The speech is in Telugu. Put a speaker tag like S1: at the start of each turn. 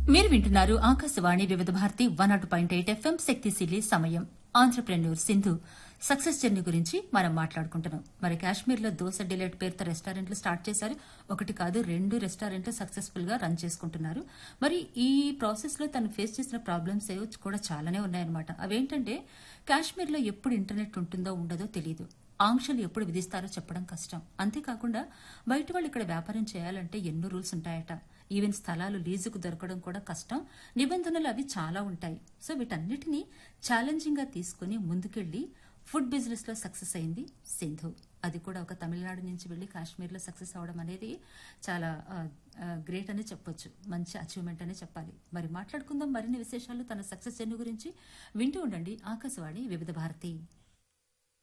S1: మీరు వింటున్నారు Akashvani Vividha Bharati one nought point eight FM శక్తిశీలి సమయం ఆంధ్రప్రెన్యూర్ సింధు సక్సెస్ జర్నీ గురించి మనం మాట్లాడుకుంటున్నాం మరి కాశ్మీర్లో దోస డిలైట్ పేరుతో రెస్టారెంట్లు స్టార్ట్ చేశారు ఒకటి కాదు రెండు రెస్టారెంట్లు సక్సెస్ఫుల్ గా రన్ చేసుకుంటున్నారు మరి ఈ ప్రాసెస్ లో తను ఫేస్ చేసిన ప్రాబ్లమ్స్ ఏవో కూడా చాలానే ఉన్నాయన్నమాట అవేంటంటే కాశ్మీర్లో ఎప్పుడు ఇంటర్నెట్ ఉంటుందో ఉండదో తెలియదు ఆంక్షలు ఎప్పుడు విధిస్తారో చెప్పడం కష్టం అంతేకాకుండా బయట వాళ్ళు ఇక్కడ వ్యాపారం చేయాలంటే ఎన్నో రూల్స్ ఉంటాయట ఈవెన్ స్థలాలు లీజుకు దొరకడం కూడా కష్టం నిబంధనలు అవి చాలా ఉంటాయి సో వీటన్నిటినీ ఛాలెంజింగ్ గా తీసుకుని ముందుకెళ్లి ఫుడ్ బిజినెస్ లో సక్సెస్ అయింది సింధు అది కూడా ఒక తమిళనాడు నుంచి వెళ్లి కాశ్మీర్ లో సక్సెస్ అవడం అనేది చాలా గ్రేట్ అని చెప్పొచ్చు మంచి అచీవ్మెంట్ అని చెప్పాలి మరి మాట్లాడుకుందాం మరిన్ని విశేషాలు తన సక్సెస్ జర్నీ గురించి వింటూ ఉండండి ఆకాశవాణి వివిధ భారతి